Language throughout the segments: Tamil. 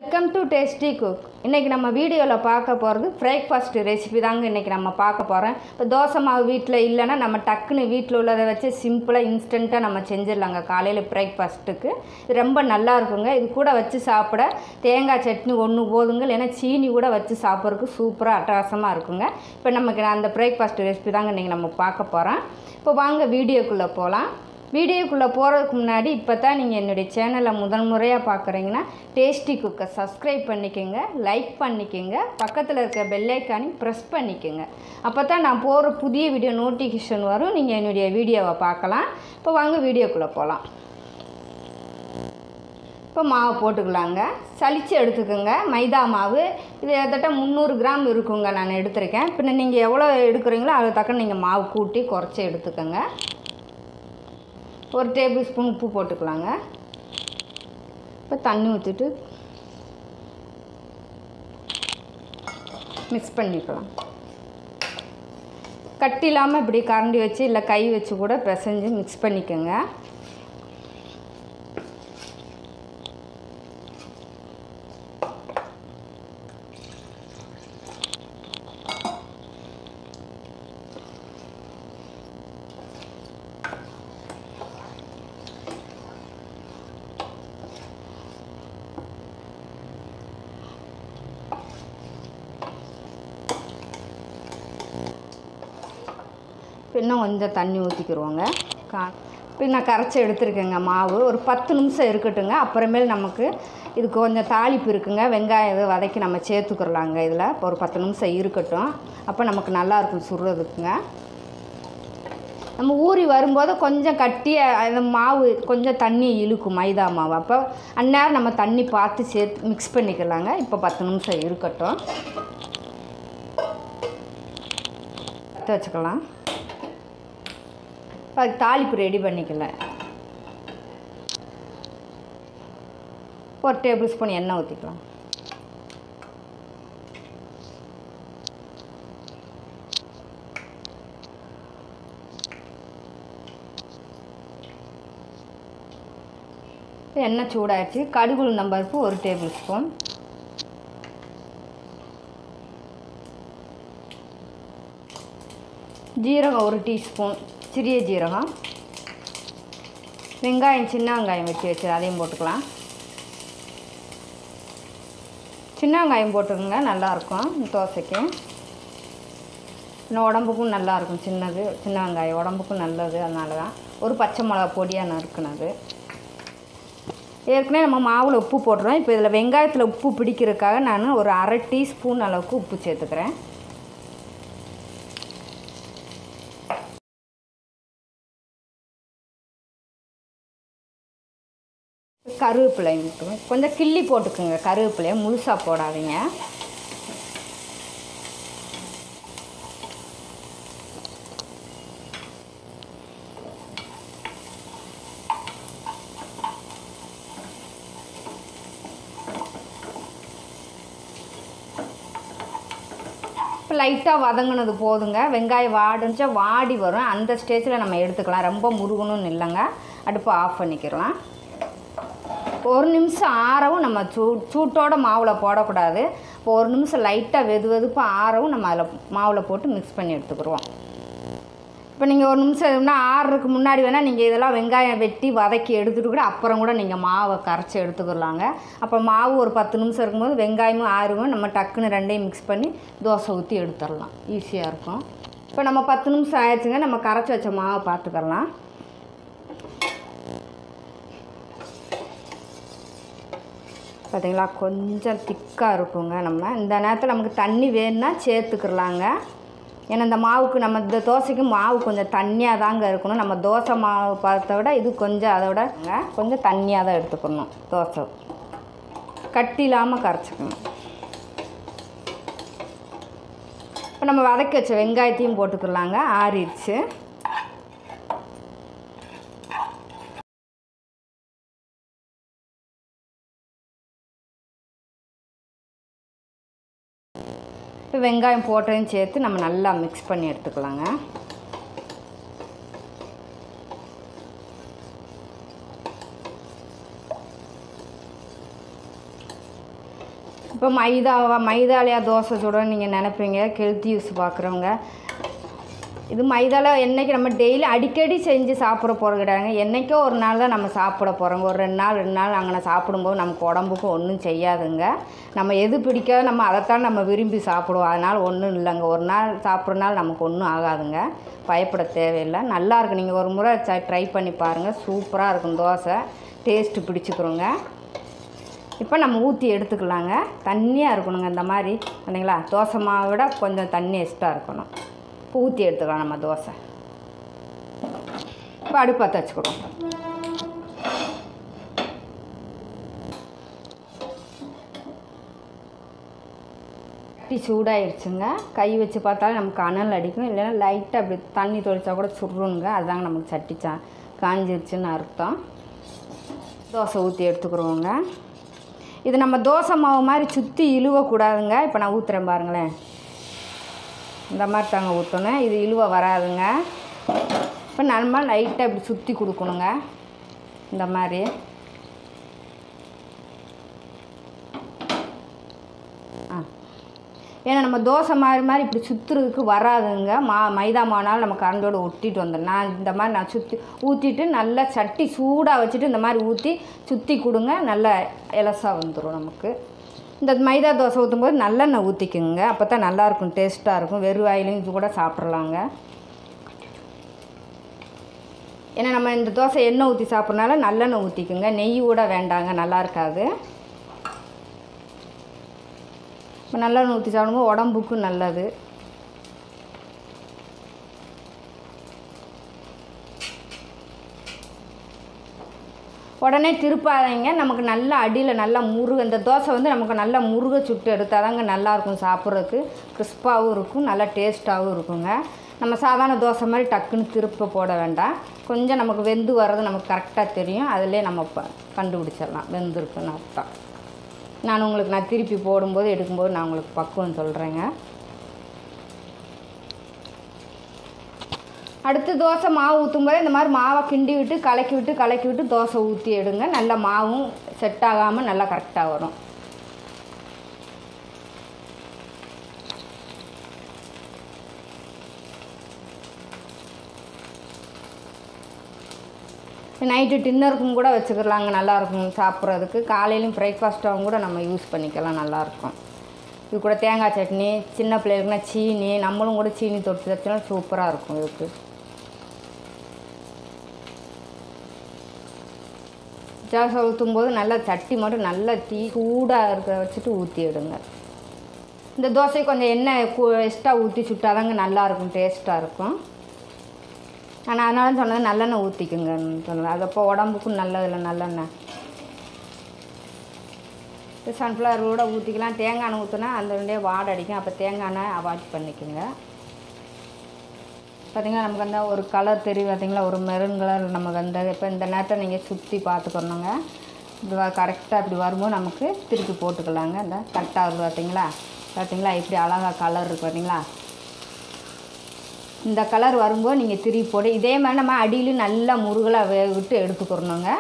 வெல்கம் டு டேஸ்டி குக் இன்றைக்கி நம்ம வீடியோவில் பார்க்க போகிறது பிரேக்ஃபாஸ்ட் ரெசிபி தாங்க இன்றைக்கி நம்ம பார்க்க போகிறோம் இப்போ தோசை மாவு வீட்டில் இல்லைன்னா நம்ம டக்குன்னு வீட்டில் உள்ளதை வச்சு சிம்பிளாக இன்ஸ்டண்ட்டாக நம்ம செஞ்சிடலாங்க காலையில் பிரேக்ஃபாஸ்ட்டுக்கு இது ரொம்ப நல்லா இருக்குங்க இது கூட வச்சு சாப்பிட தேங்காய் சட்னி ஒன்று போதுங்க இல்லைன்னா சீனி கூட வச்சு சாப்பிட்றதுக்கு சூப்பராக அட்டகாசமாக இருக்குங்க இப்போ நமக்கு அந்த பிரேக்ஃபாஸ்ட் ரெசிபி தாங்க இன்றைக்கி நம்ம பார்க்க போகிறோம் இப்போ வாங்க வீடியோக்குள்ளே போகலாம் வீடியோக்குள்ளே போகிறதுக்கு முன்னாடி இப்போ தான் நீங்கள் என்னுடைய சேனலை முதல் முறையாக பார்க்குறீங்கன்னா டேஸ்டி குக்கை சப்ஸ்கிரைப் பண்ணிக்கோங்க லைக் பண்ணிக்கோங்க பக்கத்தில் இருக்க பெல்லைக்கானையும் ப்ரெஸ் பண்ணிக்கோங்க அப்போ தான் நான் போகிற புதிய வீடியோ நோட்டிஃபிகேஷன் வரும் நீங்கள் என்னுடைய வீடியோவை பார்க்கலாம் இப்போ வாங்க வீடியோக்குள்ளே போகலாம் இப்போ மாவு போட்டுக்கலாங்க சலிச்சு எடுத்துக்கோங்க மைதா மாவு இது கிட்டத்தட்ட முந்நூறு கிராம் இருக்குங்க நான் எடுத்திருக்கேன் பின்ன நீங்கள் எவ்வளோ எடுக்கிறீங்களோ அதை தக்க நீங்கள் மாவு கூட்டி குறைச்சி எடுத்துக்கோங்க ஒரு டேபிள் ஸ்பூன் உப்பு போட்டுக்கலாங்க இப்போ தண்ணி ஊற்றிட்டு மிக்ஸ் பண்ணிக்கலாம் கட்டி இல்லாமல் இப்படி கரண்டி வச்சு இல்லை கை வச்சு கூட பிசைஞ்சு மிக்ஸ் பண்ணிக்கோங்க இன்னும் கொஞ்சம் தண்ணி ஊற்றிக்கிடுவோங்க கா நான் கரைச்சி எடுத்துருக்கேங்க மாவு ஒரு பத்து நிமிஷம் இருக்கட்டுங்க அப்புறமேல் நமக்கு இது கொஞ்சம் தாளிப்பு இருக்குங்க வெங்காயம் இது வதக்கி நம்ம சேர்த்துக்கிறலாங்க இதில் இப்போ ஒரு பத்து நிமிஷம் இருக்கட்டும் அப்போ நமக்கு நல்லாயிருக்கும் சுடுறதுக்குங்க நம்ம ஊறி வரும்போது கொஞ்சம் கட்டி அந்த மாவு கொஞ்சம் தண்ணி இழுக்கும் மைதா மாவு அப்போ அந்நேரம் நம்ம தண்ணி பார்த்து சேர்த்து மிக்ஸ் பண்ணிக்கலாங்க இப்போ பத்து நிமிஷம் இருக்கட்டும் பற்ற வச்சுக்கலாம் அதுக்கு தாளிப்பு ரெடி பண்ணிக்கல ஒரு டேபிள் ஸ்பூன் எண்ணெய் ஊற்றிக்கலாம் எண்ணெய் சூடாகிடுச்சு கடுகு உளுந்தம் பருப்பு ஒரு டேபிள் ஸ்பூன் ஜீரகம் ஒரு டீஸ்பூன் சிறிய ஜீரகம் வெங்காயம் சின்ன வெங்காயம் வெட்டி வச்சு அதையும் போட்டுக்கலாம் சின்ன வெங்காயம் போட்டுக்கோங்க நல்லாயிருக்கும் தோசைக்கு இன்னும் உடம்புக்கும் நல்லாயிருக்கும் சின்னது சின்ன வெங்காயம் உடம்புக்கும் நல்லது அதனால தான் ஒரு பச்சை மிளகா பொடியாக நறுக்குனது ஏற்கனவே நம்ம மாவில் உப்பு போட்டுறோம் இப்போ இதில் வெங்காயத்தில் உப்பு பிடிக்கிறதுக்காக நான் ஒரு அரை டீஸ்பூன் அளவுக்கு உப்பு சேர்த்துக்கிறேன் கருவேப்பிலை விட்டுருவேன் கொஞ்சம் கிள்ளி போட்டுக்குங்க கருவேப்பிலையை முழுசாக போடாதீங்க இப்போ லைட்டாக வதங்கினது போதுங்க வெங்காயம் வாடிச்சா வாடி வரும் அந்த ஸ்டேஜில் நம்ம எடுத்துக்கலாம் ரொம்ப முருகணும்னு இல்லைங்க அடுப்பு ஆஃப் பண்ணிக்கிறலாம் ஒரு நிமிஷம் ஆறவும் நம்ம சூ சூட்டோட மாவில் போடக்கூடாது இப்போ ஒரு நிமிஷம் லைட்டாக வெது வெதுப்பாக ஆறவும் நம்ம அதில் மாவில் போட்டு மிக்ஸ் பண்ணி எடுத்துக்கிடுவோம் இப்போ நீங்கள் ஒரு நிமிஷம் எதுனா ஆறுறதுக்கு முன்னாடி வேணால் நீங்கள் இதெல்லாம் வெங்காயம் வெட்டி வதக்கி எடுத்துகிட்டு கூட அப்புறம் கூட நீங்கள் மாவை கரைச்சி எடுத்துக்கிடலாங்க அப்போ மாவு ஒரு பத்து நிமிஷம் இருக்கும்போது வெங்காயமும் ஆறுவும் நம்ம டக்குன்னு ரெண்டையும் மிக்ஸ் பண்ணி தோசை ஊற்றி எடுத்துடலாம் ஈஸியாக இருக்கும் இப்போ நம்ம பத்து நிமிஷம் ஆயிடுச்சுங்க நம்ம கரைச்சி வச்ச மாவை பார்த்துக்கலாம் பார்த்திங்களா கொஞ்சம் திக்காக இருக்குங்க நம்ம இந்த நேரத்தில் நமக்கு தண்ணி வேணும்னா சேர்த்துக்கிறலாங்க ஏன்னா இந்த மாவுக்கு நம்ம இந்த தோசைக்கு மாவு கொஞ்சம் தண்ணியாக தாங்க இருக்கணும் நம்ம தோசை மாவு பார்த்த விட இது கொஞ்சம் அதை விட கொஞ்சம் தண்ணியாக தான் எடுத்துக்கணும் தோசை கட்டி இல்லாமல் கரைச்சிக்கணும் இப்போ நம்ம வதக்கி வச்ச வெங்காயத்தையும் போட்டுக்கலாங்க ஆறிடுச்சு இப்போ வெங்காயம் போட்டதையும் சேர்த்து நம்ம நல்லா மிக்ஸ் பண்ணி எடுத்துக்கலாங்க இப்போ மைதாவா மைதாலையா தோசை சுடணும்னு நீங்கள் நினைப்பீங்க கெல்த்தி யூஸ் பார்க்குறவங்க இது மைதாவில் என்றைக்கு நம்ம டெய்லி அடிக்கடி செஞ்சு சாப்பிட போகிறது கிடையாதுங்க என்றைக்கோ ஒரு நாள் தான் நம்ம சாப்பிட போகிறோங்க ஒரு ரெண்டு நாள் ரெண்டு நாள் அங்கே சாப்பிடும்போது நமக்கு உடம்புக்கு ஒன்றும் செய்யாதுங்க நம்ம எது பிடிக்காதோ நம்ம அதைத்தான் நம்ம விரும்பி சாப்பிடுவோம் அதனால் ஒன்றும் இல்லைங்க ஒரு நாள் சாப்பிட்றனால நமக்கு ஒன்றும் ஆகாதுங்க பயப்பட தேவையில்லை நல்லா இருக்கு நீங்கள் ஒரு முறை ட்ரை பண்ணி பாருங்கள் சூப்பராக இருக்கும் தோசை டேஸ்ட்டு பிடிச்சிக்கிறோங்க இப்போ நம்ம ஊற்றி எடுத்துக்கலாங்க தண்ணியாக இருக்கணுங்க இந்த மாதிரி இல்லைங்களா தோசை மாவை விட கொஞ்சம் தண்ணி எக்ஸ்ட்ரா இருக்கணும் இப்போ ஊற்றி எடுத்துக்கலாம் நம்ம தோசை இப்போ அடுப்பத்தை வச்சுக்கிறோம் டீ சூடாயிருச்சுங்க கை வச்சு பார்த்தாலும் நமக்கு அனல் அடிக்கும் இல்லைன்னா லைட்டாக அப்படி தண்ணி தொளிச்சா கூட சுருணுங்க அதுதாங்க நமக்கு சட்டி சா காஞ்சிருச்சுன்னு அர்த்தம் தோசை ஊற்றி எடுத்துக்கிறோங்க இது நம்ம தோசை மாவு மாதிரி சுற்றி இழுவக்கூடாதுங்க இப்போ நான் ஊற்றுறேன் பாருங்களேன் இந்த மாதிரி தாங்க ஊற்றணும் இது இழுவ வராதுங்க இப்போ நம்ம லைட்டாக இப்படி சுற்றி கொடுக்கணுங்க இந்த மாதிரி ஆ ஏன்னா நம்ம தோசை மாதிரி மாதிரி இப்படி சுற்றுறதுக்கு வராதுங்க மா மைதா மாவுனாலும் நம்ம கரண்டோடு ஒட்டிட்டு வந்துடும் நான் இந்த மாதிரி நான் சுற்றி ஊற்றிட்டு நல்லா சட்டி சூடாக வச்சுட்டு இந்த மாதிரி ஊற்றி சுற்றி கொடுங்க நல்லா இலசாக வந்துடும் நமக்கு இந்த மைதா தோசை ஊற்றும்போது நல்லெண்ணெய் ஊற்றிக்குங்க அப்போ தான் நல்லாயிருக்கும் டேஸ்ட்டாக இருக்கும் வெறும் வாயிலையும் இது கூட சாப்பிட்றலாங்க ஏன்னா நம்ம இந்த தோசை எண்ணெய் ஊற்றி சாப்பிட்றனால நல்லெண்ணெய் ஊற்றிக்குங்க நெய் கூட வேண்டாங்க நல்லா இருக்காது இப்போ நல்லெண்ணெய் ஊற்றி சாப்பிடும்போது உடம்புக்கும் நல்லது உடனே திருப்பாதீங்க நமக்கு நல்ல அடியில் நல்லா முருக இந்த தோசை வந்து நமக்கு நல்லா முருக சுட்டு எடுத்தால் தாங்க நல்லாயிருக்கும் சாப்பிட்றதுக்கு கிறிஸ்பாகவும் இருக்கும் நல்லா டேஸ்ட்டாகவும் இருக்குங்க நம்ம சாதாரண தோசை மாதிரி டக்குன்னு திருப்ப போட வேண்டாம் கொஞ்சம் நமக்கு வெந்து வர்றது நமக்கு கரெக்டாக தெரியும் அதிலே நம்ம ப கண்டுபிடிச்சிடலாம் வெந்திருக்குன்னு அர்த்தம் நான் உங்களுக்கு நான் திருப்பி போடும்போது எடுக்கும்போது நான் உங்களுக்கு பக்குவம் சொல்கிறேங்க அடுத்து தோசை மாவு ஊற்றும் போது இந்த மாதிரி மாவை கிண்டி விட்டு கலக்கி விட்டு கலக்கி விட்டு தோசை ஊற்றி எடுங்க நல்லா மாவும் செட் ஆகாமல் நல்லா கரெக்டாக வரும் நைட்டு டின்னருக்கும் கூட வச்சுக்கலாங்க நல்லாயிருக்கும் சாப்பிட்றதுக்கு காலையிலையும் பிரேக்ஃபாஸ்ட்டாகவும் கூட நம்ம யூஸ் பண்ணிக்கலாம் நல்லாயிருக்கும் இது கூட தேங்காய் சட்னி சின்ன பிள்ளைகளுக்குனா சீனி நம்மளும் கூட சீனி தொட்டு வச்சோன்னா சூப்பராக இருக்கும் இதுக்கு ஜாசை ஊற்றும் போது நல்லா சட்டி மட்டும் நல்லா தீ சூடாக இருக்க வச்சுட்டு ஊற்றி எடுங்க இந்த தோசை கொஞ்சம் எண்ணெய் எக்ஸ்ட்ரா ஊற்றி சுட்டாதாங்க நல்லாயிருக்கும் டேஸ்ட்டாக இருக்கும் ஆனால் அதனால சொன்னது நல்லெண்ணெய் ஊற்றிக்குங்கன்னு சொன்னது அது அப்போ உடம்புக்கும் நல்லதில்லை நல்லெண்ணெய் சன்ஃப்ளவர் கூட ஊற்றிக்கலாம் தேங்காய் எண்ணெய் ஊற்றினா அந்த ரெண்டே வாடை அடிக்கும் அப்போ தேங்காய் எண்ணெய் அவாய்ட் பண்ணிக்கோங்க பார்த்திங்கன்னா நமக்கு அந்த ஒரு கலர் தெரியும் பார்த்தீங்களா ஒரு மெரூன் கலர் நமக்கு அந்த இப்போ இந்த நேரத்தை நீங்கள் சுற்றி பார்த்துக்கணுங்க இது கரெக்டாக இப்படி வரும்போது நமக்கு திருப்பி போட்டுக்கலாங்க இந்த கரெக்டாக வருது பார்த்தீங்களா பார்த்தீங்களா இப்படி அழகாக கலர் இருக்குது பார்த்தீங்களா இந்த கலர் வரும்போது நீங்கள் திருப்பி போடு இதே மாதிரி நம்ம அடியிலும் நல்லா முருகலாக வேக விட்டு எடுத்துக்கிறணுங்க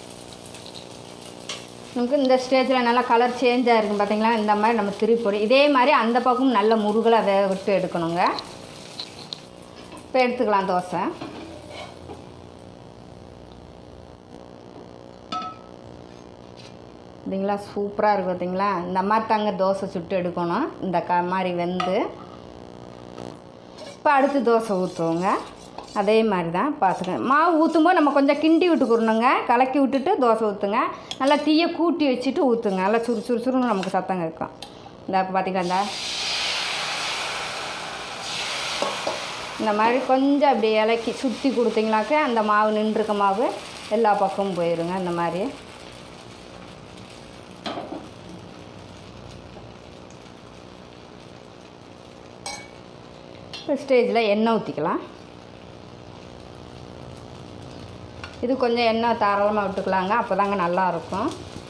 நமக்கு இந்த ஸ்டேஜில் நல்லா கலர் சேஞ்ச் ஆகிருக்கும் பார்த்தீங்களா இந்த மாதிரி நம்ம திருப்பி போடு இதே மாதிரி அந்த பக்கம் நல்ல முருகலாக வேக விட்டு எடுக்கணுங்க இப்போ எடுத்துக்கலாம் தோசை பார்த்தீங்களா சூப்பராக இருக்குது பார்த்தீங்களா இந்த மாதிரி தாங்க தோசை சுட்டு எடுக்கணும் இந்த க மாதிரி வெந்து இப்போ அடுத்து தோசை ஊற்றுவோங்க அதே மாதிரி தான் பார்த்துக்கங்க மாவு ஊற்றும்போது நம்ம கொஞ்சம் கிண்டி விட்டுக்கிறணுங்க கலக்கி விட்டுட்டு தோசை ஊற்றுங்க நல்லா தீயை கூட்டி வச்சுட்டு ஊற்றுங்க நல்லா சுறு சுறு சுருன்னு நமக்கு சத்தம் இருக்கும் இந்த பார்த்தீங்களா இந்த இந்த மாதிரி கொஞ்சம் அப்படி இலக்கி சுற்றி கொடுத்தீங்களாக்க அந்த மாவு நின்றுருக்க மாவு எல்லா பக்கமும் போயிருங்க இந்த மாதிரி ஸ்டேஜில் எண்ணெய் ஊற்றிக்கலாம் இது கொஞ்சம் எண்ணெய் தாராளமாக விட்டுக்கலாங்க அப்போ தாங்க நல்லாயிருக்கும்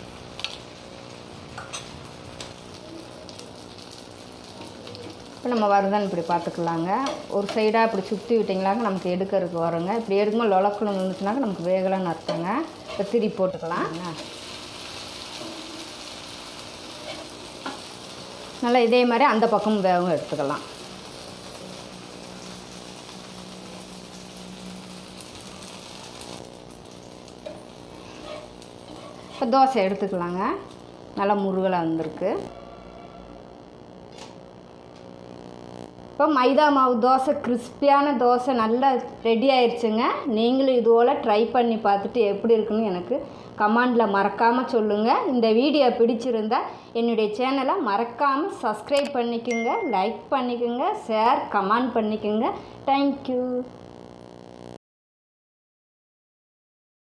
இப்போ நம்ம வருதான்னு இப்படி பார்த்துக்கலாங்க ஒரு சைடாக இப்படி சுற்றி விட்டிங்களாங்க நமக்கு எடுக்கிறதுக்கு வருங்க இப்படி எடுக்கும்போது லொலக்குன்னு இருந்துச்சுனாக்க நமக்கு வேகலைன்னு அர்த்தங்க இப்போ திரி போட்டுக்கலாம் நல்லா இதே மாதிரி அந்த பக்கமும் வேகவும் எடுத்துக்கலாம் இப்போ தோசை எடுத்துக்கலாங்க நல்லா முருகலாக வந்திருக்கு இப்போ மைதா மாவு தோசை கிறிஸ்பியான தோசை நல்லா ரெடி ஆயிடுச்சுங்க நீங்களும் இதுபோல் ட்ரை பண்ணி பார்த்துட்டு எப்படி இருக்குன்னு எனக்கு கமெண்டில் மறக்காமல் சொல்லுங்கள் இந்த வீடியோ பிடிச்சிருந்தா என்னுடைய சேனலை மறக்காமல் சப்ஸ்கிரைப் பண்ணிக்கோங்க லைக் பண்ணிக்கோங்க ஷேர் கமெண்ட் பண்ணிக்கோங்க தேங்க்யூ